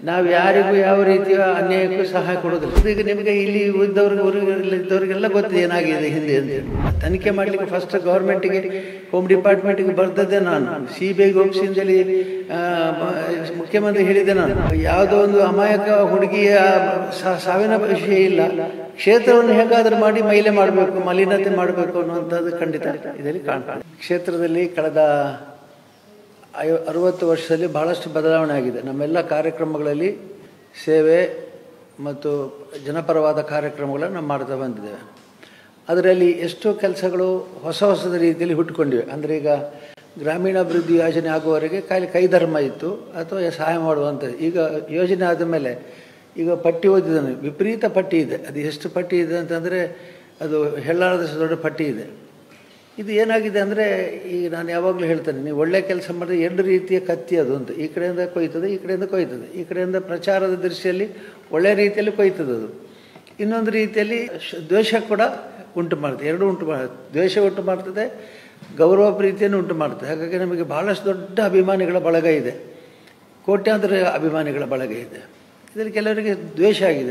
ನಾವು ಯಾರಿಗೂ ಯಾವ ರೀತಿಯ ಅನ್ಯಾಯಕ್ಕೂ ಸಹಾಯ ಕೊಡೋದಿಲ್ಲ ಈಗ ನಿಮಗೆ ಇಲ್ಲಿ ಇದ್ದವ್ರಿಗೆ ಊರಿಗೆ ಇದ್ದವರಿಗೆಲ್ಲ ಗೊತ್ತಿದೆ ಏನಾಗಿದೆ ಹಿಂದೆ ಅಂತ ಹೇಳಿ. ತನಿಖೆ ಮಾಡಲಿಕ್ಕೆ ಫಸ್ಟ್ ಗೌರ್ಮೆಂಟಿಗೆ ಹೋಮ್ ಡಿಪಾರ್ಟ್ಮೆಂಟ್ಗೆ ಬರ್ದದ್ದೇ ನಾನು ಸಿ ಬಿ ಐಗೆ ಒಪ್ಪಿಸಿಂದಲಿ ಮುಖ್ಯಮಂತ್ರಿ ಹೇಳಿದ್ದೆ ನಾನು ಯಾವುದೋ ಒಂದು ಅಮಾಯಕ ಹುಡುಗಿಯ ಸಾ- ಸಾವಿನ ವಿಷಯ ಇಲ್ಲ ಕ್ಷೇತ್ರವನ್ನು ಹೇಗಾದ್ರೂ ಮಾಡಿ ಮೈಲೆ ಮಾಡಬೇಕು ಮಲಿನತೆ ಮಾಡಬೇಕು ಅನ್ನುವಂಥದ್ದು ಖಂಡಿತ ಇದರಲ್ಲಿ ಕಾಣ್ತದೆ ಕ್ಷೇತ್ರದಲ್ಲಿ ಕಳೆದ ಐವ ಅರುವತ್ತು ವರ್ಷದಲ್ಲಿ ಬಹಳಷ್ಟು ಬದಲಾವಣೆ ಆಗಿದೆ ನಮ್ಮೆಲ್ಲ ಕಾರ್ಯಕ್ರಮಗಳಲ್ಲಿ ಸೇವೆ ಮತ್ತು ಜನಪರವಾದ ಕಾರ್ಯಕ್ರಮಗಳನ್ನು ನಾವು ಮಾಡ್ತಾ ಬಂದಿದ್ದೇವೆ ಅದರಲ್ಲಿ ಎಷ್ಟೋ ಕೆಲಸಗಳು ಹೊಸ ಹೊಸದ ರೀತಿಯಲ್ಲಿ ಹುಟ್ಟುಕೊಂಡಿವೆ ಅಂದರೆ ಈಗ ಗ್ರಾಮೀಣಾಭಿವೃದ್ಧಿ ಯೋಜನೆ ಆಗುವವರೆಗೆ ಖಾಲಿ ಕೈಧರ್ಮ ಇತ್ತು ಅಥವಾ ಸಹಾಯ ಮಾಡುವಂಥದ್ದು ಈಗ ಯೋಜನೆ ಆದ ಮೇಲೆ ಈಗ ಪಟ್ಟಿ ಓದಿದ್ದಾನೆ ವಿಪರೀತ ಪಟ್ಟಿ ಇದೆ ಅದು ಎಷ್ಟು ಪಟ್ಟಿ ಇದೆ ಅಂತಂದರೆ ಅದು ಹೆಳ್ಳಾಳದಷ್ಟು ದೊಡ್ಡ ಪಟ್ಟಿ ಇದೆ ಇದು ಏನಾಗಿದೆ ಅಂದರೆ ಈಗ ನಾನು ಯಾವಾಗಲೂ ಹೇಳ್ತೇನೆ ನೀವು ಒಳ್ಳೆ ಕೆಲಸ ಮಾಡಿದ್ರೆ ಎರಡು ರೀತಿಯ ಕತ್ತಿ ಅದು ಅಂತ ಈ ಕಡೆಯಿಂದ ಕೊಯ್ತದೆ ಈ ಕಡೆಯಿಂದ ಕೊಯ್ತದೆ ಈ ಕಡೆಯಿಂದ ಪ್ರಚಾರದ ದೃಷ್ಟಿಯಲ್ಲಿ ಒಳ್ಳೆ ರೀತಿಯಲ್ಲಿ ಕೊಯ್ತದೆ ಅದು ಇನ್ನೊಂದು ರೀತಿಯಲ್ಲಿ ಶ್- ದ್ವೇಷ ಕೂಡ ಉಂಟು ಮಾಡ್ತದೆ ಎರಡು ಉಂಟು ಮಾಡ ದ್ವೇಷ ಉಂಟು ಮಾಡ್ತದೆ ಗೌರವ ಪ್ರೀತಿಯನ್ನು ಉಂಟು ಮಾಡ್ತದೆ ಹಾಗಾಗಿ ನಮಗೆ ಬಹಳಷ್ಟು ದೊಡ್ಡ ಅಭಿಮಾನಿಗಳ ಬಳಗ ಇದೆ ಕೋಟ್ಯಾಂತರ ಅಭಿಮಾನಿಗಳ ಬಳಗ ಇದೆ ಇದರಲ್ಲಿ ಕೆಲವರಿಗೆ ದ್ವೇಷ ಆಗಿದೆ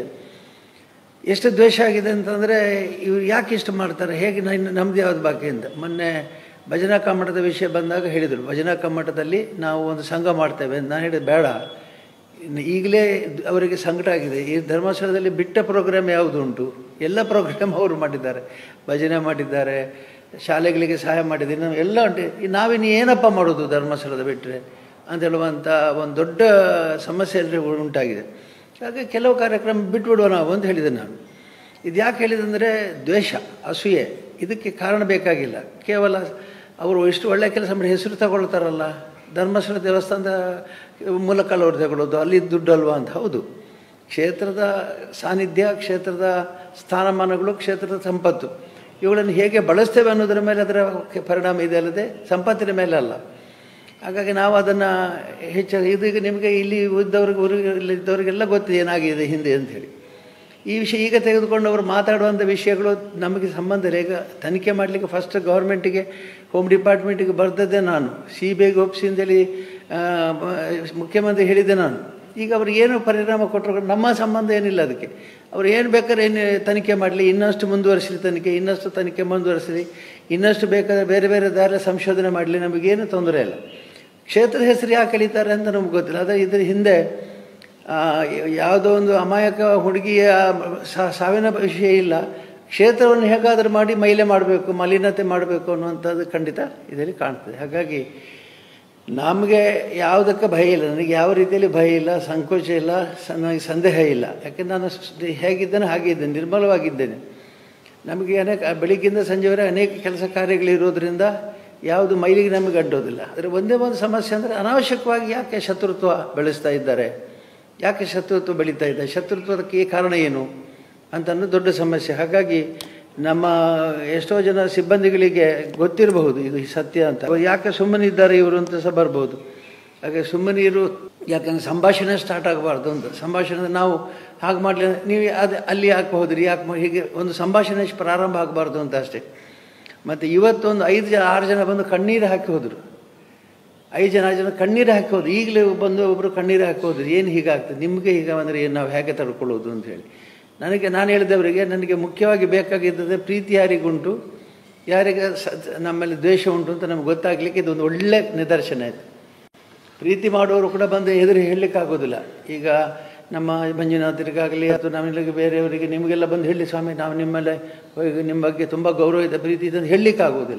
ಎಷ್ಟು ದ್ವೇಷ ಆಗಿದೆ ಅಂತಂದರೆ ಇವ್ರು ಯಾಕೆ ಇಷ್ಟು ಮಾಡ್ತಾರೆ ಹೇಗೆ ನಾನು ನಮ್ಮದು ಯಾವ್ದು ಬಾಕಿ ಅಂತ ಮೊನ್ನೆ ಭಜನಾ ಕಮ್ಮಟದ ವಿಷಯ ಬಂದಾಗ ಹೇಳಿದರು ಭಜನಾ ಕಮ್ಮಟದಲ್ಲಿ ನಾವು ಒಂದು ಸಂಘ ಮಾಡ್ತೇವೆ ಅಂತ ನಾನು ಹೇಳಿದೆ ಬೇಡ ಇನ್ನು ಈಗಲೇ ಅವರಿಗೆ ಸಂಕಟ ಆಗಿದೆ ಈ ಧರ್ಮಸ್ಥಳದಲ್ಲಿ ಬಿಟ್ಟ ಪ್ರೋಗ್ರಾಮ್ ಯಾವುದು ಉಂಟು ಎಲ್ಲ ಪ್ರೋಗ್ರಾಮ್ ಅವರು ಮಾಡಿದ್ದಾರೆ ಭಜನೆ ಮಾಡಿದ್ದಾರೆ ಶಾಲೆಗಳಿಗೆ ಸಹಾಯ ಮಾಡಿದ್ದೀನಿ ನಾವು ಎಲ್ಲ ಉಂಟು ಈ ನಾವಿನ್ನು ಏನಪ್ಪ ಮಾಡೋದು ಧರ್ಮಸ್ಥಳದ ಬಿಟ್ಟರೆ ಅಂತ ಹೇಳುವಂಥ ಒಂದು ದೊಡ್ಡ ಸಮಸ್ಯೆ ಎಲ್ಲರಿಗೂ ಉಂಟಾಗಿದೆ ಹಾಗೆ ಕೆಲವು ಕಾರ್ಯಕ್ರಮ ಬಿಟ್ಬಿಡುವ ನಾವು ಅಂತ ಹೇಳಿದೆ ನಾನು ಇದು ಯಾಕೆ ಹೇಳಿದಂದರೆ ದ್ವೇಷ ಅಸೂಯೆ ಇದಕ್ಕೆ ಕಾರಣ ಬೇಕಾಗಿಲ್ಲ ಕೇವಲ ಅವರು ಇಷ್ಟು ಒಳ್ಳೆಯ ಕೆಲಸ ಮಾಡಿ ಹೆಸರು ತಗೊಳ್ತಾರಲ್ಲ ಧರ್ಮಸ್ಥಳ ದೇವಸ್ಥಾನದ ಮೂಲಕ ಅವ್ರು ತಗೊಳ್ಳೋದು ಅಲ್ಲಿ ದುಡ್ಡು ಅಲ್ವಾ ಅಂತ ಹೌದು ಕ್ಷೇತ್ರದ ಸಾನ್ನಿಧ್ಯ ಕ್ಷೇತ್ರದ ಸ್ಥಾನಮಾನಗಳು ಕ್ಷೇತ್ರದ ಸಂಪತ್ತು ಇವುಗಳನ್ನು ಹೇಗೆ ಬಳಸ್ತೇವೆ ಅನ್ನೋದರ ಮೇಲೆ ಅದರ ಪರಿಣಾಮ ಇದೆ ಅಲ್ಲದೆ ಸಂಪತ್ತಿನ ಮೇಲೆ ಅಲ್ಲ ಹಾಗಾಗಿ ನಾವು ಅದನ್ನು ಹೆಚ್ಚು ಇದೀಗ ನಿಮಗೆ ಇಲ್ಲಿ ಇದ್ದವ್ರಿಗೆ ಊರಿಗೆ ಇದ್ದವರಿಗೆಲ್ಲ ಗೊತ್ತಿದೆ ಏನಾಗಿದೆ ಹಿಂದೆ ಅಂಥೇಳಿ ಈ ವಿಷಯ ಈಗ ತೆಗೆದುಕೊಂಡು ಅವರು ಮಾತಾಡುವಂಥ ವಿಷಯಗಳು ನಮಗೆ ಸಂಬಂಧ ಇಲ್ಲ ಈಗ ತನಿಖೆ ಮಾಡಲಿಕ್ಕೆ ಫಸ್ಟ್ ಗೌರ್ಮೆಂಟಿಗೆ ಹೋಮ್ ಡಿಪಾರ್ಟ್ಮೆಂಟಿಗೆ ಬರ್ದದ್ದೇ ನಾನು ಸಿ ಬಿ ಐಗೆ ಒಪ್ಪಿಸಿಂದಲಿ ಮುಖ್ಯಮಂತ್ರಿ ಹೇಳಿದ್ದೆ ನಾನು ಈಗ ಅವ್ರು ಏನು ಪರಿಣಾಮ ಕೊಟ್ಟರು ನಮ್ಮ ಸಂಬಂಧ ಏನಿಲ್ಲ ಅದಕ್ಕೆ ಅವ್ರು ಏನು ಬೇಕಾದ್ರೆ ಏನು ತನಿಖೆ ಮಾಡಲಿ ಇನ್ನಷ್ಟು ಮುಂದುವರಿಸಲಿ ತನಿಖೆ ಇನ್ನಷ್ಟು ತನಿಖೆ ಮುಂದುವರಿಸಲಿ ಇನ್ನಷ್ಟು ಬೇಕಾದರೆ ಬೇರೆ ಬೇರೆ ದಾರಿ ಸಂಶೋಧನೆ ಮಾಡಲಿ ನಮಗೇನು ತೊಂದರೆ ಇಲ್ಲ ಕ್ಷೇತ್ರದ ಹೆಸರು ಯಾಕೆ ಕಳೀತಾರೆ ಅಂತ ನಮ್ಗೆ ಗೊತ್ತಿಲ್ಲ ಆದರೆ ಇದ್ರ ಹಿಂದೆ ಆ, ಯಾವುದೋ ಒಂದು ಅಮಾಯಕ ಹುಡುಗಿಯ ಸಾ- ಸಾವಿನ ವಿಷಯ ಇಲ್ಲ ಕ್ಷೇತ್ರವನ್ನು ಹೇಗಾದರೂ ಮಾಡಿ ಮೈಲೆ ಮಾಡಬೇಕು ಮಲಿನತೆ ಮಾಡಬೇಕು ಅನ್ನುವಂಥದ್ದು ಖಂಡಿತ ಇದರಲ್ಲಿ ಕಾಣ್ತದೆ ಹಾಗಾಗಿ ನಮಗೆ ಯಾವುದಕ್ಕೆ ಭಯ ಇಲ್ಲ ನನಗೆ ಯಾವ ರೀತಿಯಲ್ಲಿ ಭಯ ಇಲ್ಲ ಸಂಕೋಚ ಇಲ್ಲ ಸ- ನನಗೆ ಸಂದೇಹ ಇಲ್ಲ ಯಾಕೆಂದ್ರೆ ನಾನು ಸ್- ಹೇಗಿದ್ದೇನೆ ಹಾಗೆ ಇದ್ದೇನೆ ನಿರ್ಮಲವಾಗಿದ್ದೇನೆ ನಮಗೆ ಅನೇಕ ಬೆಳಿಗ್ಗಿಂದ ಸಂಜೆವರೆಗೆ ಅನೇಕ ಕೆಲಸ ಕಾರ್ಯಗಳಿರೋದ್ರಿಂದ ಯಾವುದು ಮೈಲಿಗೆ ನಮಗೆ ಅಡ್ಡೋದಿಲ್ಲ ಆದರೆ ಒಂದೇ ಒಂದು ಸಮಸ್ಯೆ ಅಂದರೆ ಅನಾವಶ್ಯಕವಾಗಿ ಯಾಕೆ ಶತ್ರುತ್ವ ಬೆಳೆಸ್ತಾ ಇದ್ದಾರೆ ಯಾಕೆ ಶತ್ರುತ್ವ ಬೆಳೀತಾ ಇದೆ ಶತ್ರುತ್ವಕ್ಕೆ ಕಾರಣ ಏನು ಅಂತ ಅನ್ನೋದು ದೊಡ್ಡ ಸಮಸ್ಯೆ ಹಾಗಾಗಿ ನಮ್ಮ ಎಷ್ಟೋ ಜನ ಸಿಬ್ಬಂದಿಗಳಿಗೆ ಗೊತ್ತಿರಬಹುದು ಇದು ಸತ್ಯ ಅಂತ ಅವ್ರು ಯಾಕೆ ಸುಮ್ಮನಿದ್ದಾರೆ ಇವರು ಅಂತ ಸಹ ಬರ್ಬೋದು ಹಾಗೆ ಸುಮ್ಮನೆ ಇರು ಯಾಕಂದ್ರೆ ಸಂಭಾಷಣೆ ಸ್ಟಾರ್ಟ್ ಆಗಬಾರ್ದು ಅಂತ ಸಂಭಾಷಣೆ ನಾವು ಹಾಗೆ ಮಾಡಲಿ ನೀವು ಅದು ಅಲ್ಲಿ ಯಾಕೆ ಹೋದ್ರಿ ಯಾಕೆ ಮಾ- ಹೀಗೆ ಒಂದು ಸಂಭಾಷಣೆ ಪ್ರಾರಂಭ ಆಗಬಾರ್ದು ಅಂತ ಅಷ್ಟೇ ಮತ್ತು ಇವತ್ತೊಂದು ಐದು ಜನ ಆರು ಜನ ಬಂದು ಕಣ್ಣೀರು ಹಾಕಿ ಹೋದರು ಐದು ಜನ ಆರು ಜನ ಕಣ್ಣೀರು ಹಾಕಿ ಹೋದ್ರು ಈಗಲೇ ಬಂದು ಒಬ್ಬರು ಕಣ್ಣೀರು ಹಾಕಿ ಹೋದ್ರು ಏನು ಹೀಗಾಗ್ತದೆ ನಿಮಗೆ ಹೀಗೆ ಅಂದರೆ ಏನು ನಾವು ಹೇಗೆ ತಡ್ಕೊಳ್ಳೋದು ಅಂತ ಹೇಳಿ ನನಗೆ ನಾನು ಹೇಳಿದವರಿಗೆ ನನಗೆ ಮುಖ್ಯವಾಗಿ ಬೇಕಾಗಿದ್ದದೆ ಪ್ರೀತಿ ಯಾರಿಗುಂಟು ಯಾರಿಗೆ ಸ ನಮ್ಮಲ್ಲಿ ದ್ವೇಷ ಉಂಟು ಅಂತ ನಮ್ಗೆ ಗೊತ್ತಾಗಲಿಕ್ಕೆ ಇದೊಂದು ಒಳ್ಳೆ ನಿದರ್ಶನ ಆಯಿತು ಪ್ರೀತಿ ಮಾಡುವವರು ಕೂಡ ಬಂದು ಎದುರು ಹೇಳಲಿಕ್ಕಾಗೋದಿಲ್ಲ ಈಗ ನಮ್ಮ ಮಂಜುನಾಥರಿಗಾಗಲಿ ಅಥವಾ ನಮಗೆ ಬೇರೆಯವರಿಗೆ ನಿಮಗೆಲ್ಲ ಬಂದು ಹೇಳಿ ಸ್ವಾಮಿ ನಾವು ನಿಮ್ಮಲ್ಲೇ ಹೋಗಿ ನಿಮ್ಮ ಬಗ್ಗೆ ತುಂಬ ಗೌರವ ಇದೆ ಪ್ರೀತಿ ಇದೆ ಅಂತ ಹೇಳಲಿಕ್ಕಾಗೋದಿಲ್ಲ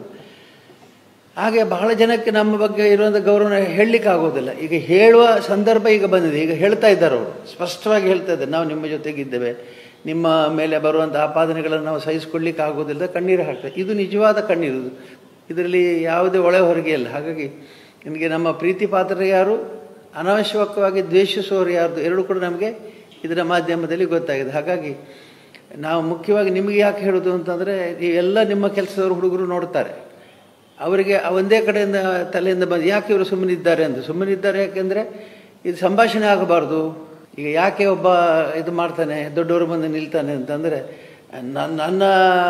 ಹಾಗೆ ಬಹಳ ಜನಕ್ಕೆ ನಮ್ಮ ಬಗ್ಗೆ ಇರುವಂಥ ಗೌರವನ ಹೇಳಲಿಕ್ಕೆ ಆಗೋದಿಲ್ಲ ಈಗ ಹೇಳುವ ಸಂದರ್ಭ ಈಗ ಬಂದಿದೆ ಈಗ ಹೇಳ್ತಾ ಇದ್ದಾರೆ ಅವರು ಸ್ಪಷ್ಟವಾಗಿ ಹೇಳ್ತಾ ಇದ್ದಾರೆ ನಾವು ನಿಮ್ಮ ಜೊತೆಗಿದ್ದೇವೆ ನಿಮ್ಮ ಮೇಲೆ ಬರುವಂಥ ಆಪಾದನೆಗಳನ್ನು ನಾವು ಸಹಿಸಿಕೊಳ್ಳಿಕ್ಕೆ ಆಗೋದಿಲ್ಲ ಕಣ್ಣೀರು ಹಾಕ್ತಾರೆ ಇದು ನಿಜವಾದ ಕಣ್ಣೀರು ಇದು. ಇದರಲ್ಲಿ ಯಾವುದೇ ಒಳೆ ಹೊರಗೆ ಇಲ್ಲ ಹಾಗಾಗಿ ನಿಮಗೆ ನಮ್ಮ ಪ್ರೀತಿ ಪಾತ್ರ ಯಾರು ಅನಾವಶ್ಯಕವಾಗಿ ದ್ವೇಷಿಸುವವರು ಯಾರ್ದು ಎರಡೂ ಕೂಡ ನಮಗೆ ಇದರ ಮಾಧ್ಯಮದಲ್ಲಿ ಗೊತ್ತಾಗಿದೆ ಹಾಗಾಗಿ ನಾವು ಮುಖ್ಯವಾಗಿ ನಿಮಗೆ ಯಾಕೆ ಹೇಳೋದು ಅಂತಂದರೆ ನೀವೆಲ್ಲ ನಿಮ್ಮ ಕೆಲಸದವರು ಹುಡುಗರು ನೋಡ್ತಾರೆ ಅವರಿಗೆ ಆ ಒಂದೇ ಕಡೆಯಿಂದ ತಲೆಯಿಂದ ಬಂದು ಯಾಕೆ ಇವರು ಸುಮ್ಮನಿದ್ದಾರೆ ಅಂತ ಸುಮ್ಮನಿದ್ದಾರೆ ಯಾಕೆಂದರೆ ಇದು ಸಂಭಾಷಣೆ ಆಗಬಾರ್ದು ಈಗ ಯಾಕೆ ಒಬ್ಬ ಇದು ಮಾಡ್ತಾನೆ ದೊಡ್ಡವರು ಬಂದು ನಿಲ್ತಾನೆ ಅಂತಂದರೆ ನನ್ನ ನನ್ನ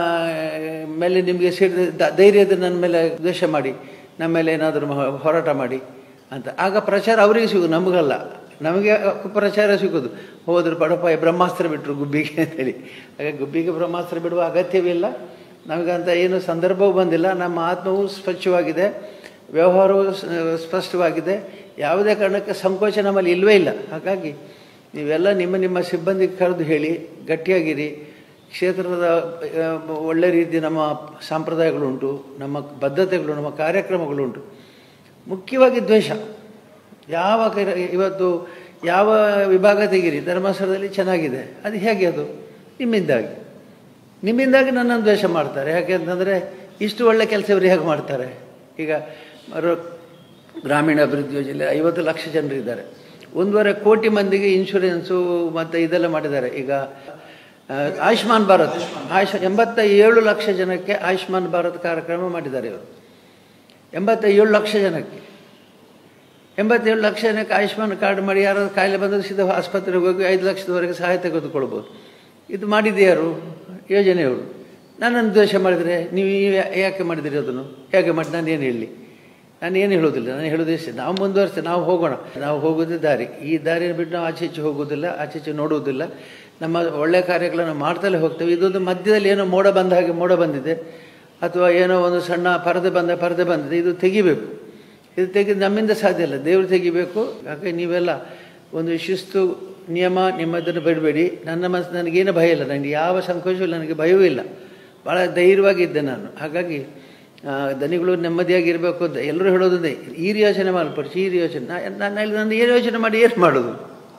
ಮೇಲೆ ನಿಮಗೆ ಸಿಡಿದ ದ- ಧೈರ್ಯದ ನನ್ನ ಮೇಲೆ ದ್ವೇಷ ಮಾಡಿ ನಮ್ಮ ಮೇಲೆ ಏನಾದರೂ ಹೋರಾಟ ಮಾಡಿ ಅಂತ ಆಗ ಪ್ರಚಾರ ಅವರಿಗೆ ಸಿಗು ನಮಗಲ್ಲ ನಮಗೆ ಪ್ರಚಾರ ಸಿಗೋದು ಹೋದ್ರು ಪಡಪಾಯ ಬ್ರಹ್ಮಾಸ್ತ್ರ ಬಿಟ್ಟರು ಗುಬ್ಬಿಗೆ ಅಂತೇಳಿ ಹಾಗೆ ಗುಬ್ಬಿಗೆ ಬ್ರಹ್ಮಾಸ್ತ್ರ ಬಿಡುವ ಅಗತ್ಯವಿಲ್ಲ ನಮಗಂತ ಏನು ಸಂದರ್ಭವೂ ಬಂದಿಲ್ಲ ನಮ್ಮ ಆತ್ಮವು ಸ್ವಚ್ಛವಾಗಿದೆ ವ್ಯವಹಾರವು ಸ್- ಸ್ಪಷ್ಟವಾಗಿದೆ ಯಾವುದೇ ಕಾರಣಕ್ಕೆ ಸಂಕೋಚ ನಮ್ಮಲ್ಲಿ ಇಲ್ಲವೇ ಇಲ್ಲ ಹಾಗಾಗಿ ನೀವೆಲ್ಲ ನಿಮ್ಮ ನಿಮ್ಮ ಸಿಬ್ಬಂದಿಗೆ ಕರೆದು ಹೇಳಿ ಗಟ್ಟಿಯಾಗಿರಿ ಕ್ಷೇತ್ರದ ಆ, ಒಳ್ಳೆ ರೀತಿ ನಮ್ಮ ಸಂಪ್ರದಾಯಗಳುಂಟು ನಮ್ಮ ಬದ್ಧತೆಗಳು ನಮ್ಮ ಕಾರ್ಯಕ್ರಮಗಳುಂಟು ಮುಖ್ಯವಾಗಿ ದ್ವೇಷ ಯಾವ ಕರ ಇವತ್ತು ಯಾವ ವಿಭಾಗ ತೆಗೀರಿ ಧರ್ಮಸ್ಥಳದಲ್ಲಿ ಚೆನ್ನಾಗಿದೆ ಅದು ಹೇಗೆ ಅದು ನಿಮ್ಮಿಂದಾಗಿ ನಿಮ್ಮಿಂದಾಗಿ ನನ್ನನ್ನು ದ್ವೇಷ ಮಾಡ್ತಾರೆ ಯಾಕೆ ಅಂತಂದರೆ ಇಷ್ಟು ಒಳ್ಳೆ ಕೆಲಸ ಇವರು ಹೇಗೆ ಮಾಡ್ತಾರೆ ಈಗ ಮರು ಗ್ರಾಮೀಣ ಅಭಿವೃದ್ಧಿ ಯೋಜನೆ ಐವತ್ತು ಲಕ್ಷ ಜನರಿದ್ದಾರೆ ಒಂದೂವರೆ ಕೋಟಿ ಮಂದಿಗೆ ಇನ್ಶೂರೆನ್ಸು ಮತ್ತು ಇದೆಲ್ಲ ಮಾಡಿದ್ದಾರೆ ಈಗ ಆ, ಆಯುಷ್ಮಾನ್ ಭಾರತ್ ಆಯುಷ್ ಎಂಬತ್ತ ಏಳು ಲಕ್ಷ ಜನಕ್ಕೆ ಆಯುಷ್ಮಾನ್ ಭಾರತ್ ಕಾರ್ಯಕ್ರಮ ಮಾಡಿದ್ದಾರೆ ಇವರು ಎಂಬತ್ತ ಏಳು ಲಕ್ಷ ಜನಕ್ಕೆ ಎಂಬತ್ತೇಳು ಲಕ್ಷ ಜನಕ್ಕೆ ಆಯುಷ್ಮಾನ್ ಕಾರ್ಡ್ ಮಾಡಿ ಯಾರಾದ್ರು ಕಾಯಿಲೆ ಬಂದರೆ ಸೀದಾ ಆಸ್ಪತ್ರೆಗೆ ಹೋಗಿ ಐದು ಲಕ್ಷದವರೆಗೆ ಸಹಾಯ ತೆಗೆದುಕೊಳ್ಬೋದು ಇದು ಮಾಡಿದ್ದು ಯಾರು ಯೋಜನೆಯವರು ನನ್ನನ್ನು ದ್ವೇಷ ಮಾಡಿದರೆ ನೀವು ಯಾ- ಯಾಕೆ ಮಾಡಿದಿರಿ ಅದನ್ನು ಹೇಗೆ ಮಾಡಿ ನಾನು ಏನು ಹೇಳಲಿ ನಾನು ಏನು ಹೇಳೋದಿಲ್ಲ ನಾನು ಹೇಳೋದು ಇಷ್ಟೇ ನಾವು ಮುಂದುವರಿಸ್ತೇವೆ ನಾವು ಹೋಗೋಣ ನಾವು ಹೋಗೋದೇ ದಾರಿ ಈ ದಾರಿಯನ್ನು ಬಿಟ್ಟು ನಾವು ಆಚೆ ಈಚೆ ಹೋಗೋದಿಲ್ಲ ಆಚೆ ಈಚೆ ನೋಡುವುದಿಲ್ಲ ನಮ್ಮ ಒಳ್ಳೆಯ ಕಾರ್ಯಗಳನ್ನು ಮಾಡ್ತಲೇ ಹೋಗ್ತೇವೆ ಇದೊಂದು ಮಧ್ಯದಲ್ಲಿ ಏನೋ ಮೋಡ ಬಂದ ಹಾಗೆ ಮೋಡ ಬಂದಿದೆ ಅಥವಾ ಏನೋ ಒಂದು ಸಣ್ಣ ಪರದೆ ಬಂದ ಪರದೆ ಬಂದಿದೆ ಇದು ತೆಗಿಬೇಕು ಇದು ತೆಗೆದು ನಮ್ಮಿಂದ ಸಾಧ್ಯ ಇಲ್ಲ ದೇವರು ತೆಗಿಬೇಕು ಹಾಗೆ ನೀವೆಲ್ಲ ಒಂದು ಶಿಸ್ತು ನಿಯಮ ನಿಮ್ಮದನ್ನು ಬಿಡಬೇಡಿ ನನ್ನ ಮನಸ್ಸು ನನಗೇನು ಭಯ ಇಲ್ಲ ನನಗೆ ಯಾವ ಸಂಕೋಚವೂ ಇಲ್ಲ ನನಗೆ ಭಯವೂ ಇಲ್ಲ ಭಾಳ ಧೈರ್ಯವಾಗಿದ್ದೆ ನಾನು ಹಾಗಾಗಿ ಆ, ದನಿಗಳು ನೆಮ್ಮದಿಯಾಗಿರಬೇಕು ಅಂತ ಎಲ್ಲರೂ ಹೇಳೋದೇ ಈ ಯೋಚನೆ ಮಾಲ್ಪಡಿಸಿ ಈ ಯೋಚನೆ ನಾನು ನಾನು ಏನು ಯೋಚನೆ ಮಾಡಿ ಏನು ಮಾಡೋದು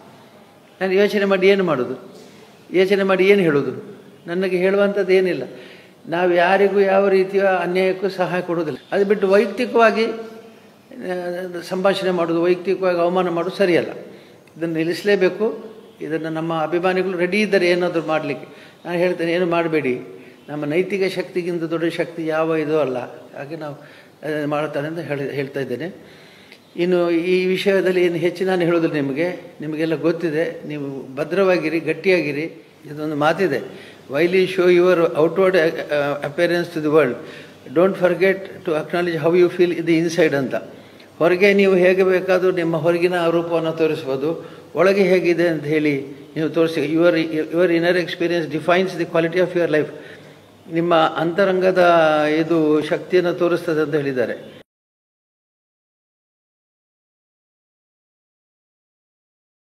ನಾನು ಯೋಚನೆ ಮಾಡಿ ಏನು ಮಾಡೋದು ಯೋಚನೆ ಮಾಡಿ ಏನು ಹೇಳೋದು ನನಗೆ ಹೇಳುವಂಥದ್ದು ಏನಿಲ್ಲ ನಾವು ಯಾರಿಗೂ ಯಾವ ರೀತಿಯ ಅನ್ಯಾಯಕ್ಕೂ ಸಹಾಯ ಕೊಡೋದಿಲ್ಲ ಅದು ಬಿಟ್ಟು ವೈಯಕ್ತಿಕವಾಗಿ ಆ, ಸಂಭಾಷಣೆ ಮಾಡೋದು ವೈಯಕ್ತಿಕವಾಗಿ ಅವಮಾನ ಮಾಡೋದು ಸರಿಯಲ್ಲ ಇದನ್ನು ನಿಲ್ಲಿಸಲೇಬೇಕು ಇದನ್ನು ನಮ್ಮ ಅಭಿಮಾನಿಗಳು ರೆಡಿ ಇದ್ದಾರೆ ಏನಾದರೂ ಮಾಡಲಿಕ್ಕೆ ನಾನು ಹೇಳ್ತೇನೆ ಏನು ಮಾಡಬೇಡಿ ನಮ್ಮ ನೈತಿಕ ಶಕ್ತಿಗಿಂತ ದೊಡ್ಡ ಶಕ್ತಿ ಯಾವ ಇದು ಅಲ್ಲ ಹಾಗೆ ನಾವು ಅದನ್ನು ಮಾಡ್ತಾನೆ ಅಂತ ಹೇಳಿ ಹೇಳ್ತಾ ಇದ್ದೇನೆ ಇನ್ನು ಈ ವಿಷಯದಲ್ಲಿ ಏನು ಹೆಚ್ಚು ನಾನು ಹೇಳೋದಿಲ್ಲ ನಿಮಗೆ ನಿಮಗೆಲ್ಲ ಗೊತ್ತಿದೆ ನೀವು ಭದ್ರವಾಗಿರಿ ಗಟ್ಟಿಯಾಗಿರಿ ಇದೊಂದು ಮಾತಿದೆ while show your outward appearance to the world don't forget to acknowledge how you feel ಇದು ಇನ್ಸೈಡ್ ಅಂತ ಹೊರಗೆ ನೀವು ಹೇಗೆ ಬೇಕಾದರೂ ನಿಮ್ಮ ಹೊರಗಿನ ರೂಪವನ್ನು ತೋರಿಸ್ಬೋದು ಒಳಗೆ ಹೇಗಿದೆ ಅಂತ ಹೇಳಿ ನೀವು ತೋರಿಸಿ your your inner experience defines the quality of your life ನಿಮ್ಮ ಅಂತರಂಗದ ಇದು ಶಕ್ತಿಯನ್ನು ತೋರಿಸ್ತದೆ ಅಂತ ಹೇಳಿದ್ದಾರೆ